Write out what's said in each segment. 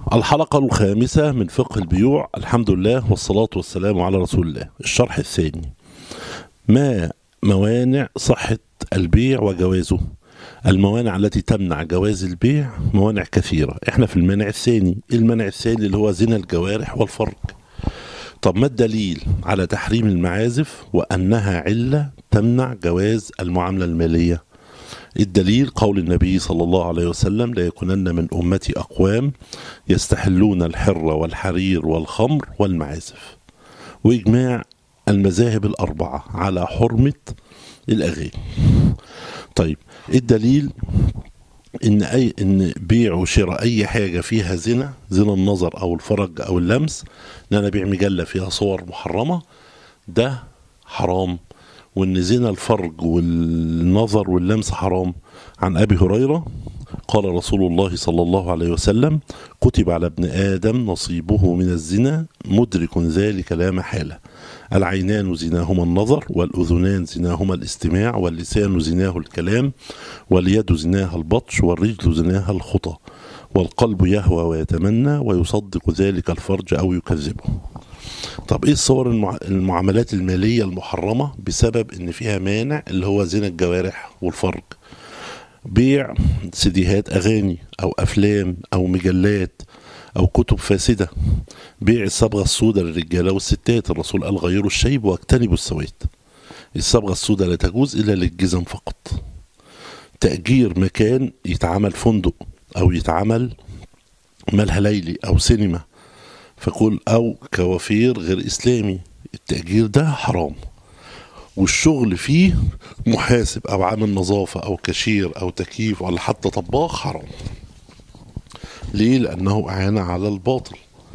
الحلقة الخامسة من فقه البيوع الحمد لله والصلاة والسلام على رسول الله الشرح الثاني ما موانع صحة البيع وجوازه الموانع التي تمنع جواز البيع موانع كثيرة احنا في المانع الثاني المانع الثاني اللي هو زنا الجوارح والفرج طب ما الدليل على تحريم المعازف وأنها علة تمنع جواز المعاملة المالية الدليل قول النبي صلى الله عليه وسلم لا يكونن من أمتي أقوام يستحلون الحر والحرير والخمر والمعازف وإجماع المذاهب الأربعة على حرمة الأغاني طيب الدليل ان اي ان بيع وشراء اي حاجه فيها زنا زنا النظر او الفرج او اللمس ان انا ابيع مجله فيها صور محرمه ده حرام وان زنا الفرج والنظر واللمس حرام عن ابي هريره قال رسول الله صلى الله عليه وسلم كتب على ابن ادم نصيبه من الزنا مدرك ذلك لا محاله العينان زناهما النظر والأذنان زناهما الاستماع واللسان زناه الكلام واليد زناها البطش والرجل زناها الخطى والقلب يهوى ويتمنى ويصدق ذلك الفرج أو يكذبه طب ايه الصور المع... المعاملات المالية المحرمة بسبب ان فيها مانع اللي هو زنا الجوارح والفرج بيع سيديهات اغاني او افلام او مجلات او كتب فاسده بيع الصبغه السوداء للرجاله والستات الرسول قال غيروا الشيب واجتنبوا السواد الصبغه السوداء لا تجوز الا للجزم فقط تاجير مكان يتعمل فندق او يتعمل ملهى ليلي او سينما فقول او كوافير غير اسلامي التاجير ده حرام والشغل فيه محاسب او عامل نظافه او كاشير او تكييف ولا حتى طباخ حرام ليه لانه اعانه على الباطل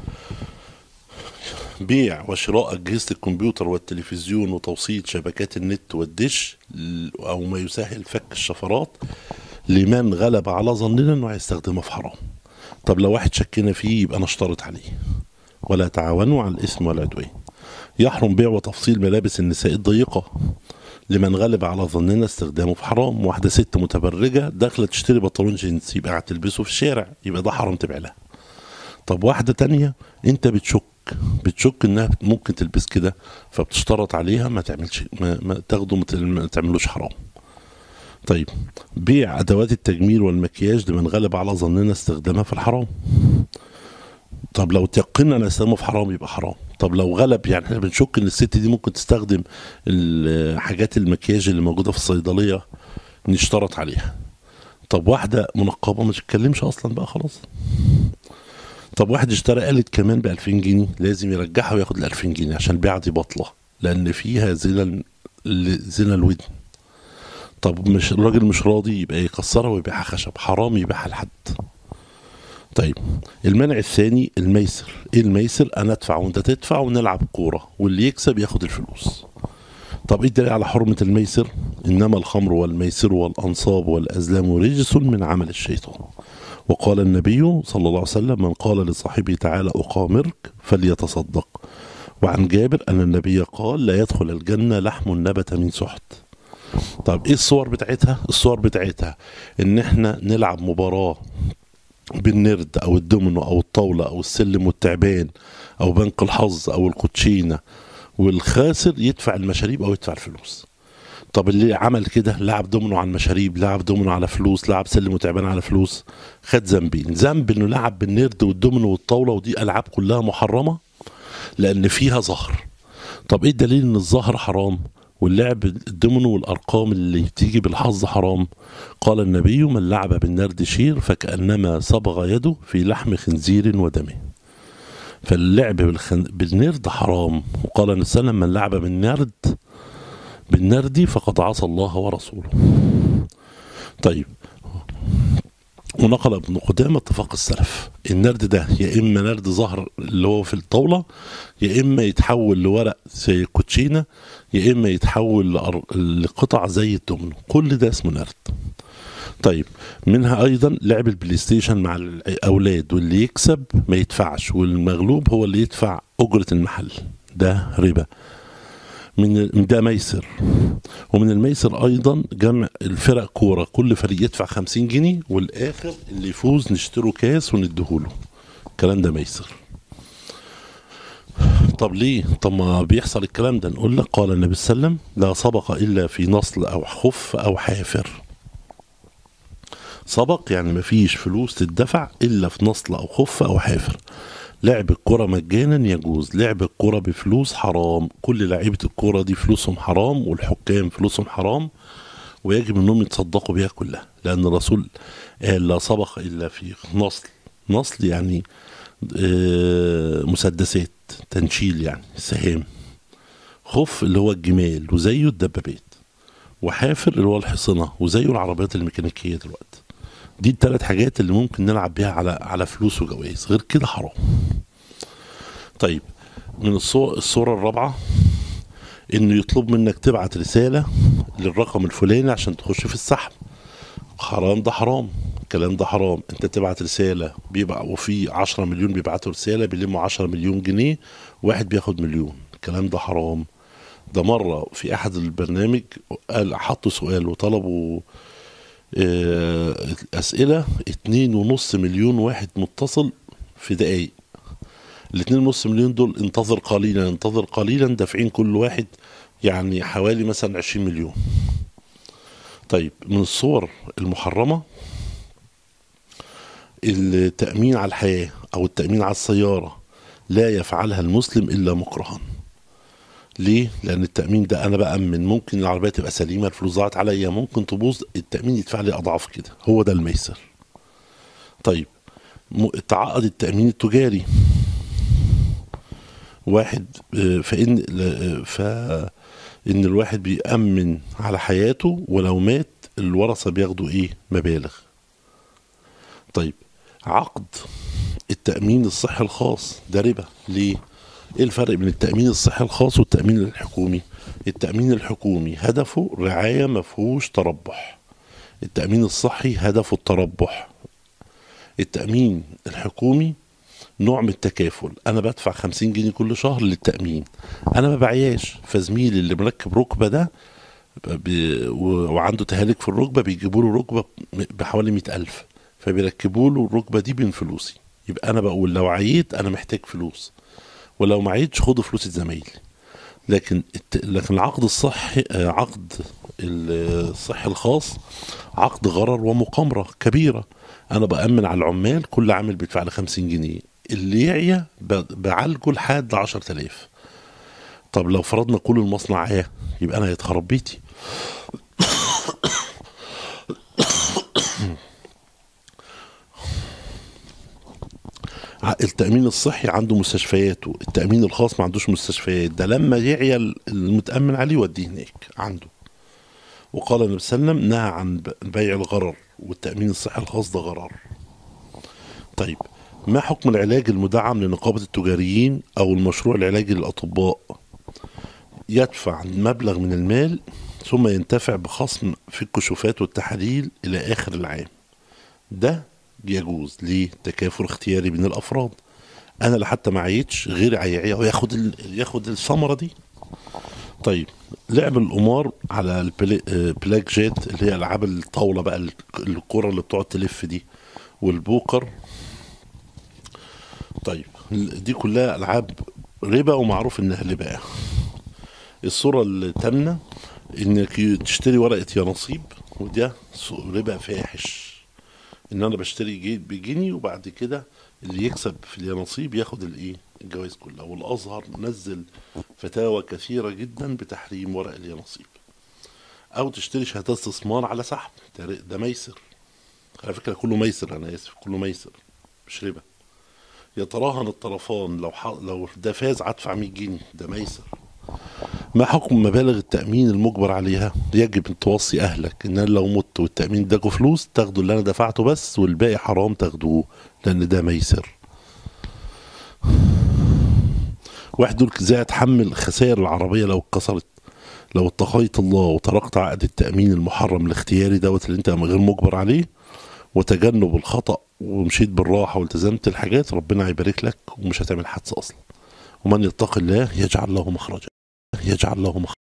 بيع وشراء أجهزة الكمبيوتر والتلفزيون وتوصيل شبكات النت والدش أو ما يسهل فك الشفرات لمن غلب على ظننا أنه هيستخدمها في حرام طب لو واحد شكنا فيه يبقى نشترط عليه ولا تعاونوا على الإثم والعدوان يحرم بيع وتفصيل ملابس النساء الضيقة لمن غلب على ظننا استخدامه في حرام واحدة ست متبرجة داخلة تشتري بنطلون جينز يبقى هتلبسه في الشارع يبقى ده حرام تبيع لها طب واحدة تانية انت بتشك بتشك انها ممكن تلبس كده فبتشترط عليها ما تعملش ما, ما تاخده ما تعملوش حرام طيب بيع ادوات التجميل والمكياج لمن غلب على ظننا استخدامها في الحرام طب لو تيقنا ان استخدامه في حرام يبقى حرام طب لو غلب يعني احنا بنشك ان الست دي ممكن تستخدم حاجات المكياج اللي موجوده في الصيدليه نشترط عليها طب واحده منقبه ما تتكلمش اصلا بقى خلاص طب واحد اشترى آلة كمان ب 2000 جنيه لازم يرجعها وياخد ال 2000 جنيه عشان البيعة دي باطلة لأن فيها زنا زنا الودن طب مش الراجل مش راضي يبقى يكسرها ويبيعها خشب حرام يبيعها لحد طيب المنع الثاني الميسر ايه الميسر انا ادفع وانت تدفع ونلعب كوره واللي يكسب ياخد الفلوس طب ايه الدليل على حرمه الميسر انما الخمر والميسر والانصاب والازلام رجس من عمل الشيطان وقال النبي صلى الله عليه وسلم من قال لصاحبه تعالى أقامرك فليتصدق وعن جابر أن النبي قال لا يدخل الجنة لحم نبت من سحت طب ايه الصور بتاعتها الصور بتاعتها ان احنا نلعب مباراة بالنرد او الدومينو او الطاولة او السلم والتعبان او بنك الحظ او الكوتشينة والخاسر يدفع المشاريب او يدفع الفلوس طب اللي عمل كده لعب دومينو على المشاريب لعب دومينو على فلوس لعب سلم وتعبان على فلوس خد ذنبين ذنب انه لعب بالنرد والدومينو والطاوله ودي العاب كلها محرمه لان فيها زهر طب ايه الدليل ان الزهر حرام واللعب الدومينو والارقام اللي بتيجي بالحظ حرام قال النبي من لعب بالنرد شير فكانما صبغ يده في لحم خنزير ودمه فاللعب بالخن... بالنرد حرام وقال النبي صلى الله عليه وسلم من لعب بالنرد بالنرد فقد عصى الله ورسوله طيب ونقل ابن قدامة اتفاق السلف النرد ده يا اما نرد ظهر اللي هو في الطاولة يا اما يتحول لورق زي الكوتشينة يا اما يتحول لقطع زي الدومينو كل ده اسمه نرد طيب منها ايضا لعب البلاي ستيشن مع الاولاد واللي يكسب ما يدفعش والمغلوب هو اللي يدفع اجرة المحل ده ربا من ده ميسر ومن الميسر ايضا جمع الفرق كوره كل فريق يدفع 50 جنيه والاخر اللي يفوز نشتروا كاس ونديهوله الكلام ده ميسر طب ليه طب ما بيحصل الكلام ده نقول لك قال النبي صلى الله عليه وسلم لا سبق الا في نصل او خف او حافر سبق يعني مفيش فلوس تدفع الا في نصل او خف او حافر لعب الكرة مجانا يجوز لعب الكرة بفلوس حرام كل لعيبة الكرة دي فلوسهم حرام والحكام فلوسهم حرام ويجب انهم يتصدقوا بيها كلها لان الرسول قال لا سبق الا في نصل نصل يعني آه، مسدسات تنشيل يعني سهام خف اللي هو الجمال وزيه الدبابات وحافر اللي هو الحصنة وزيه العربيات الميكانيكية دلوقتي دي الثلاث حاجات اللي ممكن نلعب بيها على على فلوس وجوائز غير كده حرام طيب من الصور الصورة الرابعة انه يطلب منك تبعت رسالة للرقم الفلاني عشان تخش في السحب حرام ده حرام الكلام ده حرام انت تبعت رسالة بيبقى وفي 10 مليون بيبعتوا رسالة بيلموا 10 مليون جنيه واحد بياخد مليون الكلام ده حرام ده مرة في أحد البرنامج قال حطوا سؤال وطلبوا آه، أسئلة اتنين ونص مليون واحد متصل في دقايق الاتنين ونص مليون دول انتظر قليلا انتظر قليلا دافعين كل واحد يعني حوالي مثلا عشرين مليون طيب من الصور المحرمة التأمين على الحياة أو التأمين على السيارة لا يفعلها المسلم إلا مكرها ليه؟ لأن التأمين ده أنا بأمن ممكن العربية تبقى سليمة الفلوس ضاعت عليا ممكن تبوظ التأمين يدفع لي أضعاف كده هو ده الميسر طيب م- تعقد التأمين التجاري واحد آه، فإن ل- ف إن الواحد بيأمن على حياته ولو مات الورثة بياخدوا إيه؟ مبالغ طيب عقد التأمين الصحي الخاص ده ربا ليه؟ ايه الفرق بين التأمين الصحي الخاص والتأمين الحكومي؟ التأمين الحكومي هدفه رعاية مفهوش تربح التأمين الصحي هدفه التربح التأمين الحكومي نوع من التكافل أنا بدفع 50 جنيه كل شهر للتأمين أنا ما بعياش فزميلي اللي مركب ركبة ده ب- و- وعنده تهالك في الركبة بيجيبوا له ركبة بحوالي 100 ألف فبيركبوا له الركبة دي من فلوسي يبقى أنا بقول لو عييت أنا محتاج فلوس ولو ما عيتش خدوا فلوس زمايلي لكن الت... لكن العقد الصحي آه، عقد ال- الصحي الخاص عقد غرر ومقامرة كبيرة أنا بأمن على العمال كل عامل بيدفع لي 50 جنيه اللي يعيا ب- بعالجه لحد 10000 طب لو فرضنا كل المصنع عيا يبقى أنا هيتخرب بيتي ع- التأمين الصحي عنده مستشفياته التأمين الخاص ما عندوش مستشفيات ده لما يعيا ال- المتأمن عليه يوديه هناك عنده وقال النبي صلى الله عليه وسلم نهى عن ب- بيع الغرر والتأمين الصحي الخاص ده غرر طيب ما حكم العلاج المدعم لنقابة التجاريين أو المشروع العلاجي للأطباء يدفع مبلغ من المال ثم ينتفع بخصم في الكشوفات والتحاليل إلى آخر العام ده يجوز ليه تكافل اختياري بين الافراد انا اللي حتى ما عيتش غير عيعيه وياخد ال... ياخد الثمره دي طيب لعب القمار على البلا- آه، بلاك جيت اللي هي العاب الطاوله بقى ال- الكره اللي بتقعد تلف دي والبوكر طيب ال- دي كلها العاب ربا ومعروف انها ربا الصوره الثامنه انك تشتري ورقه يا نصيب وده س- ربا فاحش ان انا بشتري جي بجنيه وبعد كده اللي يكسب في اليانصيب ياخد الايه الجوائز كلها والازهر نزل فتاوى كثيره جدا بتحريم ورق اليانصيب او تشتري شهادات استثمار على سحب ده ر- ده ميسر على فكره كله ميسر انا اسف كله ميسر مش ربا يتراهن الطرفان لو ح... لو ده فاز هدفع 100 جنيه ده ميسر ما حكم مبالغ التأمين المجبر عليها؟ يجب أن توصي أهلك إن أنا لو مت والتأمين اداكوا فلوس تاخدوا اللي أنا دفعته بس والباقي حرام تاخدوه لأن ده ميسر. واحد يقول ازاي اتحمل خسائر العربية لو اتكسرت لو اتقيت الله وتركت عقد التأمين المحرم الاختياري دوت اللي انت غير مجبر عليه وتجنب الخطأ ومشيت بالراحة والتزمت الحاجات ربنا هيبارك لك ومش هتعمل حادثة أصلا ومن يتق الله يجعل له مخرجا يجعل له مخرجا